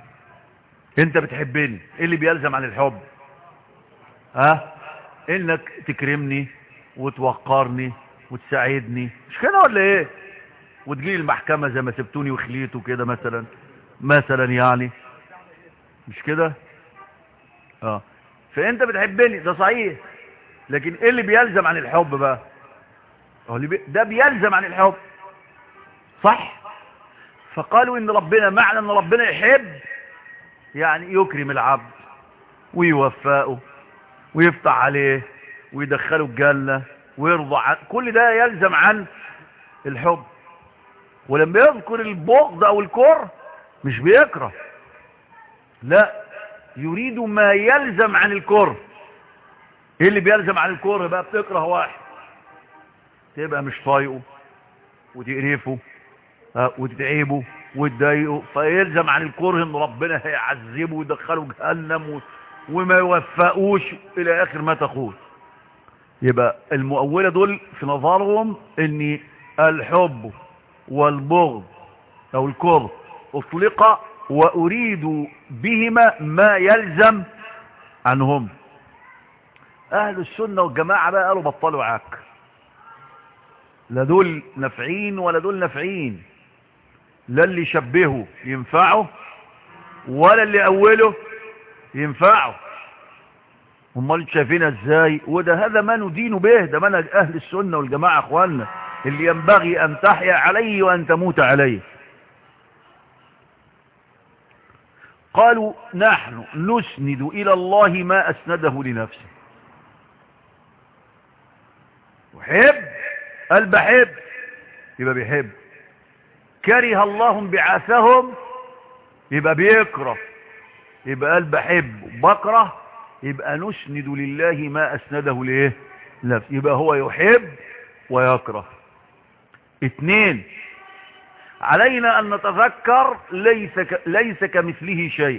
انت بتحبني ايه اللي بيلزم عن الحب ها انك تكرمني وتوقرني وتساعدني مش كده ولا ايه وتجيلي المحكمة زي ما سبتوني وخليته كده مثلا مثلا يعني مش كده اه فانت بتحبني ده صحيح لكن ايه اللي بيلزم عن الحب بقى هو اللي بي... ده بيلزم عن الحب صح فقالوا ان ربنا معنى ان ربنا يحب يعني يكرم العبد ويوفقه ويفتح عليه ويدخله الجنة ويرضى عن كل ده يلزم عن الحب ولما يذكر البغض او الكره مش بيكره لا يريد ما يلزم عن الكره ايه اللي بيلزم عن الكره بقى بتكره واحد تبقى مش طايقه وتقرفه وتتعبه وتضايقه فيلزم عن الكره ان ربنا هيعذبه ويدخله جهنم وما يوفقوش الى اخر ما تقول يبقى المؤولة دول في نظرهم ان الحب والبغض او الكره اطلق واريد بهما ما يلزم عنهم اهل السنة والجماعة بقى قالوا بطلوا عك لا دول نافعين ولا دول نافعين لا اللي يشبهه ينفعه ولا اللي اوله ينفعه امال شايفينها ازاي وده هذا ما ندين به ده منهج اهل السنة والجماعة اخواننا اللي ينبغي ان تحيا عليه وان تموت عليه قالوا نحن نسند الى الله ما اسنده لنفسه وحب قال بحب يبقى بيحب كره الله انبعاثهم يبقى بيكره يبقى قال بحب بكره يبقى نسند لله ما أسنده ليه نفس يبقى هو يحب ويكره اثنين علينا أن نتذكر ليس, ك... ليس كمثله شيء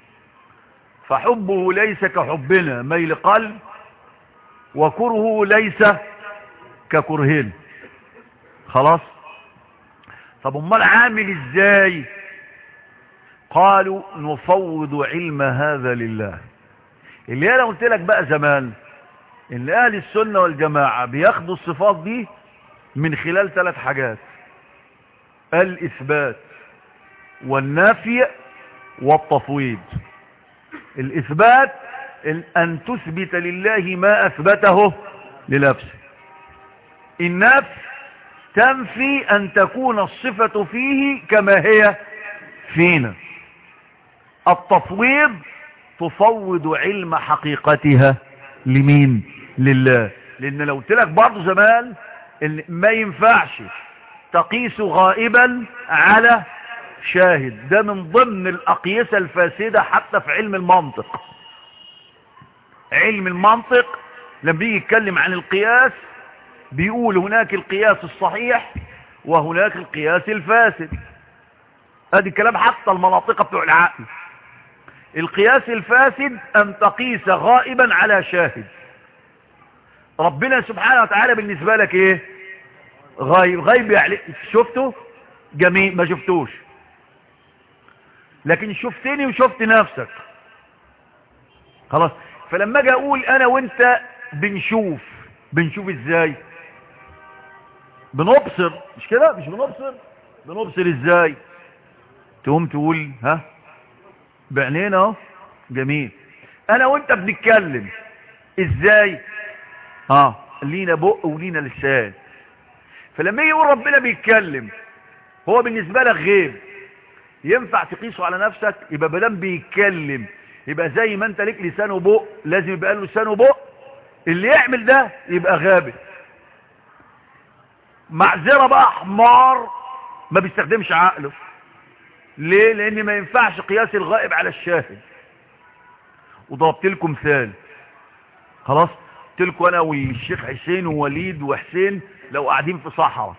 فحبه ليس كحبنا ميل قلب وكره ليس ككرهنا خلاص طب امال عامل ازاي قالوا نفوض علم هذا لله اللي انا قلت لك بقى زمان ان اهل السنة والجماعة بياخدوا الصفات دي من خلال ثلاث حاجات الاثبات والنافي والتفويض الاثبات ان تثبت لله ما اثبته لنفسه النفي تنفي ان تكون الصفة فيه كما هي فينا التفويض تفوض علم حقيقتها لمين لله لان لو قلت لك برضه زمان ان ما ينفعش تقيس غائبا على شاهد ده من ضمن الاقيسة الفاسدة حتى في علم المنطق علم المنطق لما بيجي يتكلم عن القياس بيقول هناك القياس الصحيح وهناك القياس الفاسد ادي الكلام حتى المناطق بتوع العقل القياس الفاسد ان تقيس غائبا على شاهد ربنا سبحانه وتعالى بالنسبة لك ايه غايب غايب يعني شفته جميل ما شفتوش لكن شفتني وشفت نفسك خلاص فلما اجي اقول انا وانت بنشوف بنشوف ازاي بنبصر مش كده مش بنبصر بنبصر ازاي تقوم تقول ها بعينينا اهو جميل انا وانت بنتكلم ازاي ها لينا بق ولينا لسان فلما يجي يقول ربنا بيتكلم هو بالنسبة لك غيب ينفع تقيسه على نفسك يبقى بدل بيتكلم يبقى زي ما انت ليك لسان وبق لازم يبقى له لسان وبق اللي يعمل ده يبقى غابت معذرة بقى حمار ما بيستخدمش عقله ليه لان ما ينفعش قياس الغائب على الشاهد وضربت لكم مثال خلاص قلت لكم انا والشيخ حسين ووليد وحسين لو قاعدين في صحراء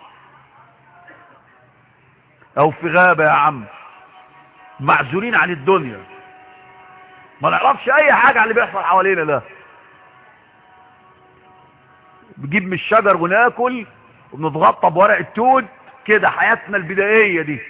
او في غابة يا عم معزولين عن الدنيا ما نعرفش اي حاجة عن اللي بيحصل حوالينا ده بنجيب من الشجر وناكل وبنتغطى بورق التوت كده حياتنا البدائية دي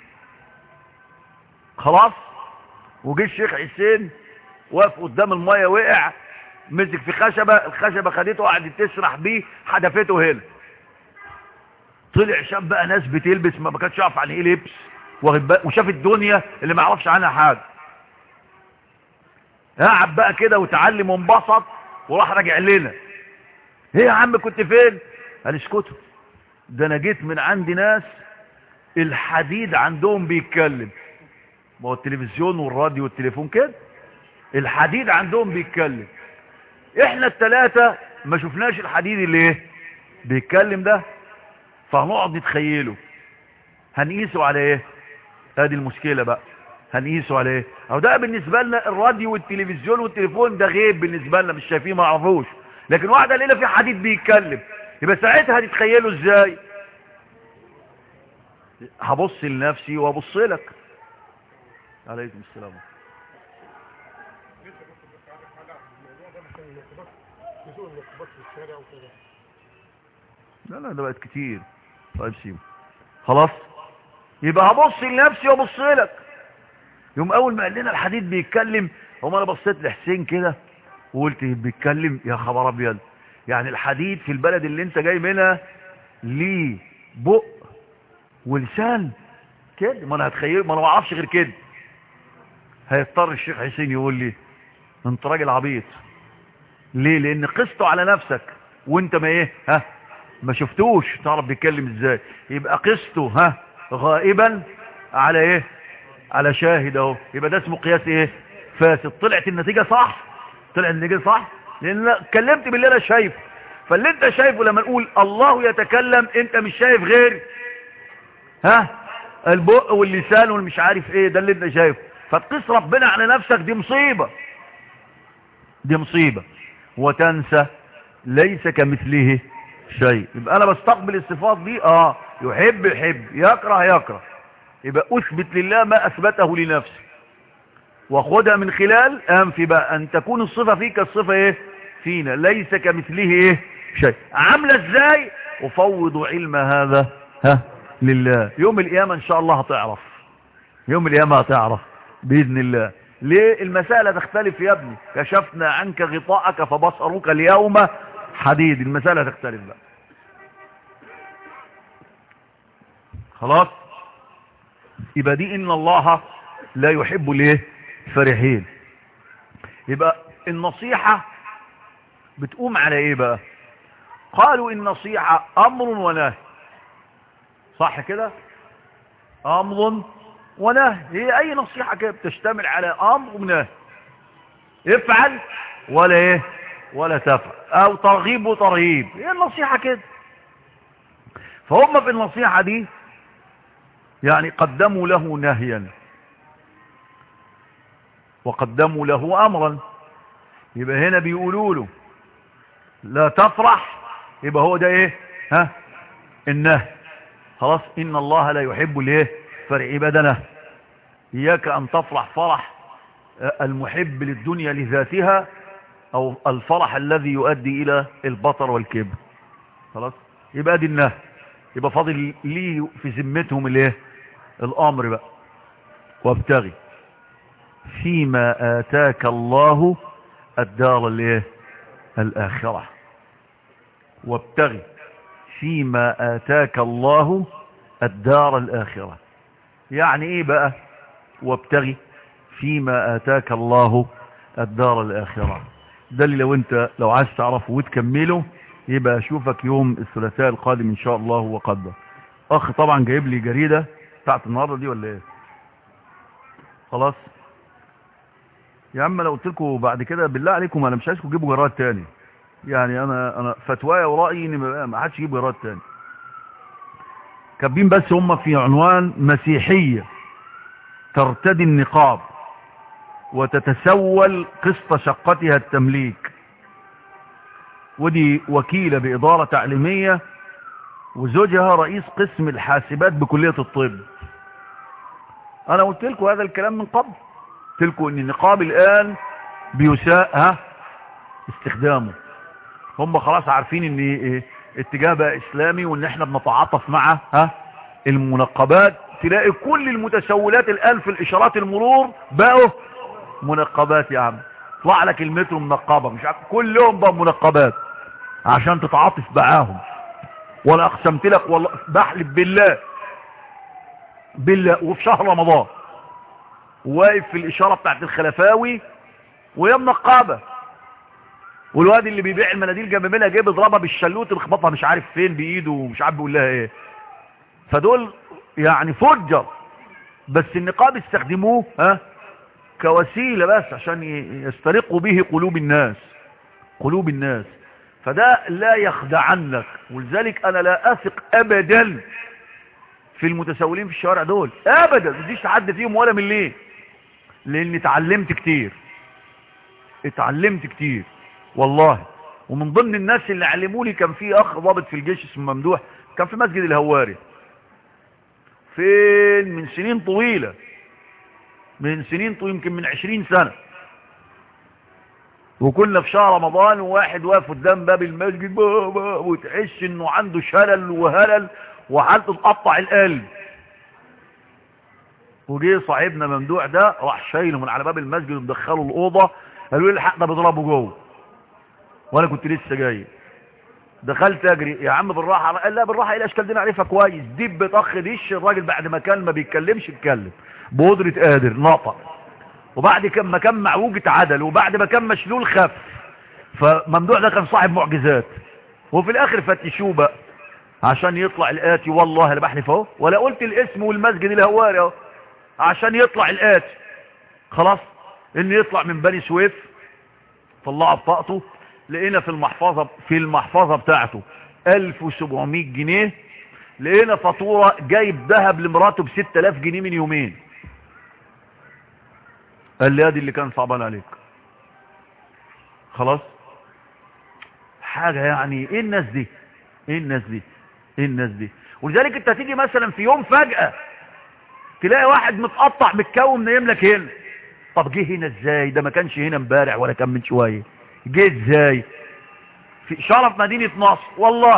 خلاص وجي الشيخ حسين واقف قدام المية وقع مسك في خشبة الخشبة خدته قعدت تسرح بيه حدفته هنا طلع شاف بقى ناس بتلبس ما كانش يعرف عن ايه لبس وشاف الدنيا اللي ما يعرفش عنها حاجه قعد بقى كده وتعلم وانبسط وراح راجع لنا ايه يا عم كنت فين قال اسكتوا ده انا جيت من عند ناس الحديد عندهم بيتكلم ما هو التلفزيون والراديو والتليفون كده الحديد عندهم بيتكلم احنا التلاتة ما شفناش الحديد اللي ايه بيتكلم ده فهنقعد نتخيله هنقيسه على ايه هذه المشكلة بقى هنقيسه على ايه او ده بالنسبة لنا الراديو والتلفزيون والتليفون ده غيب بالنسبة لنا مش شايفين ما نعرفوش لكن واحد قال لنا في حديد بيتكلم يبقى ساعتها هتتخيله ازاي هبص لنفسي وابص لك عليكم السلام لا لا ده بقت كتير طيب سيبه خلاص يبقى هبص لنفسي وابص لك يوم اول ما قال لنا الحديد بيتكلم هم انا بصيت لحسين كده وقلت بيتكلم يا خبر ابيض يعني الحديد في البلد اللي انت جاي منها ليه بق ولسان كده ما انا هتخيل ما انا ما اعرفش غير كده هيضطر الشيخ حسين يقول لي انت راجل عبيط ليه لان قسته على نفسك وانت ما ايه ها ما شفتوش تعرف بيتكلم ازاي يبقى قسته ها غائبا على ايه على شاهد اهو يبقى ده اسمه قياس ايه فاسد طلعت النتيجة صح طلعت النتيجة صح لان اتكلمت باللي انا شايفه فاللي انت شايفه لما نقول الله يتكلم انت مش شايف غير ها البق واللسان والمش عارف ايه ده اللي انت شايفه فتقيس ربنا على نفسك دي مصيبة دي مصيبة وتنسى ليس كمثله شيء يبقى انا بستقبل الصفات دي اه يحب يحب يكره يكره يبقى اثبت لله ما اثبته لنفسه وخدها من خلال انفي بقى ان تكون الصفة فيك الصفة ايه فينا ليس كمثله ايه شيء عاملة ازاي افوض علم هذا ها لله يوم القيامة ان شاء الله هتعرف يوم القيامة هتعرف بإذن الله ليه المسألة تختلف يا ابني كشفنا عنك غطاءك فبصرك اليوم حديد المسألة تختلف بقى خلاص يبقى دي ان الله لا يحب ليه فرحين يبقى النصيحة بتقوم على ايه بقى قالوا النصيحة امر ونهي صح كده امر ونهي هي اي نصيحة كده بتشتمل على امر ونهي افعل ولا ايه ولا تفعل او ترغيب وترهيب هي النصيحة كده فهم في النصيحة دي يعني قدموا له نهيا وقدموا له امرا يبقى هنا بيقولوا له لا تفرح يبقى هو ده ايه ها النهي خلاص ان الله لا يحب الايه فرع بدنه اياك ان تفرح فرح المحب للدنيا لذاتها او الفرح الذي يؤدي الى البطر والكبر خلاص يبقى دي النهي يبقى فاضل لي في ذمتهم الايه الامر بقى وابتغي فيما اتاك الله الدار الايه الاخره وابتغي فيما آتاك الله الدار الآخرة يعني ايه بقى وابتغي فيما آتاك الله الدار الآخرة ده اللي لو انت لو عايز تعرفه وتكمله يبقى اشوفك يوم الثلاثاء القادم ان شاء الله وقدر اخ طبعا جايب لي جريدة بتاعت النهاردة دي ولا ايه خلاص يا عم لو قلت لكم بعد كده بالله عليكم انا مش عايزكم تجيبوا جراد تاني يعني انا انا فتوايا ورأيي ان ما حدش يجيب جراد تاني كاتبين بس هم في عنوان مسيحية ترتدي النقاب وتتسول قسط شقتها التمليك ودي وكيلة بإدارة تعليمية وزوجها رئيس قسم الحاسبات بكلية الطب انا قلت لكم هذا الكلام من قبل قلت لكم ان النقاب الان بيساء ها استخدامه هم خلاص عارفين ان ايه اتجاه بقى اسلامي وان احنا بنتعاطف مع ها المنقبات تلاقي كل المتسولات الان في الاشارات المرور بقوا منقبات يا عم طلع لك المترو منقبه مش عارف كلهم بقوا منقبات عشان تتعاطف معاهم ولا اقسمت لك والله بحلف بالله بالله وفي شهر رمضان واقف في الاشاره بتاعت الخلفاوي وهي منقبه والواد اللي بيبيع المناديل جنب منها جاي بيضربها بالشلوت ويخبطها مش عارف فين بايده ومش عارف بيقول لها ايه فدول يعني فجر بس النقاب استخدموه ها كوسيله بس عشان يسترقوا به قلوب الناس قلوب الناس فده لا يخدعنك ولذلك انا لا اثق ابدا في المتسولين في الشوارع دول ابدا ما تديش حد فيهم ولا من ليه لاني اتعلمت كتير اتعلمت كتير والله ومن ضمن الناس اللي علموني كان في اخ ضابط في الجيش اسمه ممدوح كان في مسجد الهواري فين من سنين طويلة من سنين طويلة يمكن من عشرين سنة وكنا في شهر رمضان وواحد واقف قدام باب المسجد بابا وتحس انه عنده شلل وهلل وحالته تقطع القلب وجه صاحبنا ممدوح ده راح شايله من على باب المسجد ومدخله الاوضه قالوا لي الحق ده بيضربه جوه وانا كنت لسه جاي دخلت اجري يا عم بالراحه قال لا بالراحه ايه الاشكال دي نعرفها كويس دب طخ دش الراجل بعد ما كان ما بيتكلمش اتكلم بقدره قادر نطق وبعد كم ما كان معوج اتعدل وبعد ما كان مشلول خف فممدوح ده كان صاحب معجزات وفي الاخر فتشوه بقى عشان يطلع الاتي والله انا بحلف اهو ولا قلت الاسم والمسجد الهواري اهو عشان يطلع الاتي خلاص ان يطلع من بني سويف طلعه بطاقته لقينا في المحفظة في المحفظة بتاعته 1700 جنيه لقينا فاتورة جايب ذهب لمراته ب 6000 جنيه من يومين قال لي ادي اللي كان صعبان عليك خلاص حاجة يعني ايه الناس دي ايه الناس دي ايه الناس دي ولذلك انت تيجي مثلا في يوم فجأة تلاقي واحد متقطع متكون نايم لك هنا طب جه هنا ازاي ده ما كانش هنا امبارح ولا كان من شويه جه ازاي في شرف مدينة نصر والله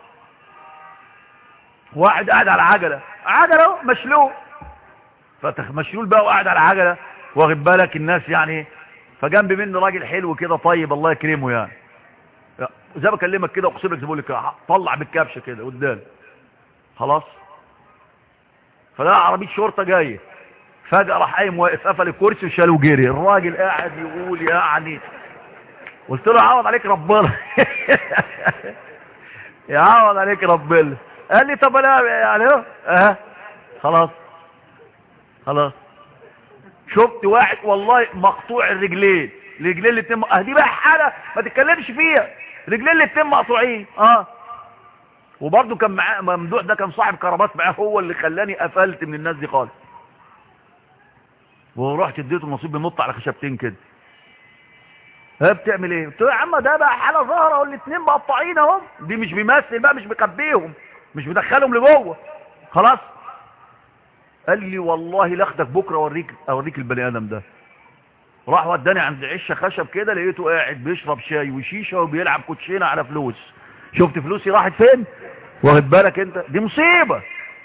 واحد قاعد على عجلة عجلة مشلول فتخ مشلول بقى وقاعد على عجلة واخد بالك الناس يعني فجنب منه راجل حلو كده طيب الله يكرمه يعني زي ما بكلمك كده اقسم لك زي بقول لك طلع بالكبشه كده قدام خلاص فلا عربيه شرطه جايه فجاه راح قايم واقف قفل الكرسي وشاله وجري الراجل قاعد يقول يعني قلت له يعوض عليك ربنا يعوض عليك ربنا قال لي طب انا يعني اهو اه خلاص خلاص شفت واحد والله مقطوع الرجلين الرجلين اللي اتنين اه دي بقى حاله ما تتكلمش فيها رجلين اللي اتنين مقطوعين اه وبرضه كان معاه ممدوح ده كان صاحب كرامات معاه هو اللي خلاني قفلت من الناس دي خالص ورحت اديته النصيب بينط على خشبتين كده ها بتعمل ايه قلت له يا عم ده بقى حاله ظاهره والاتنين مقطعين اهم دي مش بيمثل بقى مش بيخبيهم مش بيدخلهم لجوه خلاص قال لي والله لاخدك بكره اوريك اوريك البني ادم ده راح وداني عند عشه خشب كده لقيته قاعد بيشرب شاي وشيشه وبيلعب كوتشينه على فلوس شفت فلوسي راحت فين واخد بالك انت دي مصيبه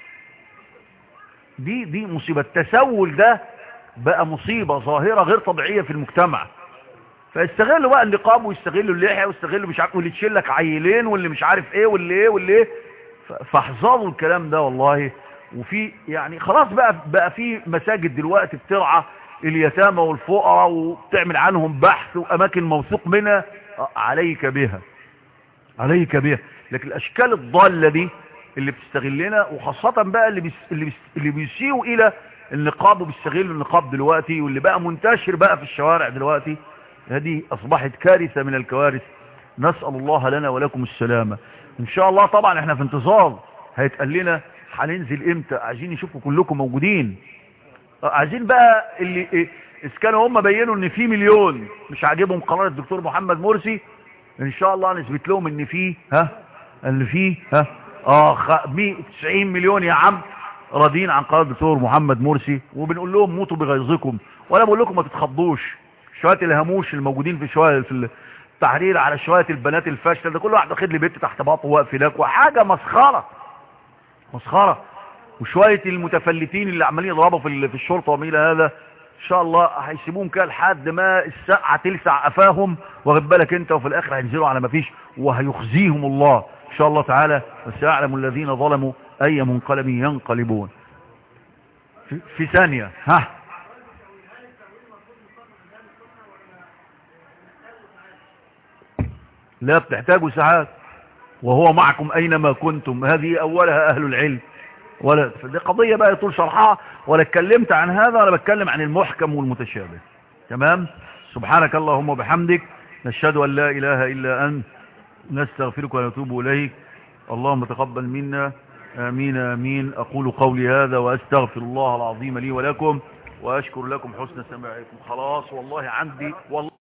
دي دي مصيبه التسول ده بقى مصيبه ظاهره غير طبيعيه في المجتمع فيستغلوا بقى النقاب ويستغلوا اللحيه ويستغلوا مش عارف واللي تشيل لك عيلين واللي مش عارف ايه واللي ايه واللي ايه فاحذروا الكلام ده والله وفي يعني خلاص بقى بقى في مساجد دلوقتي بترعى اليتامى والفقراء وبتعمل عنهم بحث واماكن موثوق منها عليك بها عليك بها لكن الاشكال الضاله دي اللي بتستغلنا وخاصه بقى اللي بيس اللي, بيس اللي بيسيئوا الى النقاب وبيستغلوا النقاب دلوقتي واللي بقى منتشر بقى في الشوارع دلوقتي هذه اصبحت كارثه من الكوارث نسال الله لنا ولكم السلامه ان شاء الله طبعا احنا في انتظار هيتقال لنا هننزل امتى عايزين يشوفوا كلكم موجودين عايزين بقى اللي إيه اذا كانوا هم بينوا ان في مليون مش عاجبهم قرار الدكتور محمد مرسي ان شاء الله نثبت لهم ان في ها ان في ها اه خ... 190 مليون يا عم راضيين عن قرار الدكتور محمد مرسي وبنقول لهم موتوا بغيظكم ولا بقول لكم ما تتخضوش شويه الهموش الموجودين في شويه في التحرير على شويه البنات الفاشله ده كل واحد واخد لي بنت تحت باطه واقف هناك وحاجه مسخره مسخره وشويه المتفلتين اللي عمالين يضربوا في في الشرطه وما الى هذا ان شاء الله هيسيبوهم كده لحد ما الساعه تلسع قفاهم واخد بالك انت وفي الاخر هينزلوا على ما فيش وهيخزيهم الله ان شاء الله تعالى وسيعلم الذين ظلموا اي منقلب ينقلبون في, في ثانيه ها لا بتحتاجوا ساعات وهو معكم اينما كنتم هذه اولها اهل العلم ولا دي قضية بقى يطول شرحها ولا اتكلمت عن هذا ولا بتكلم عن المحكم والمتشابه تمام سبحانك اللهم وبحمدك نشهد أن لا إله إلا أنت نستغفرك ونتوب إليك اللهم تقبل منا آمين آمين أقول قولي هذا وأستغفر الله العظيم لي ولكم وأشكر لكم حسن سماعكم خلاص والله عندي والله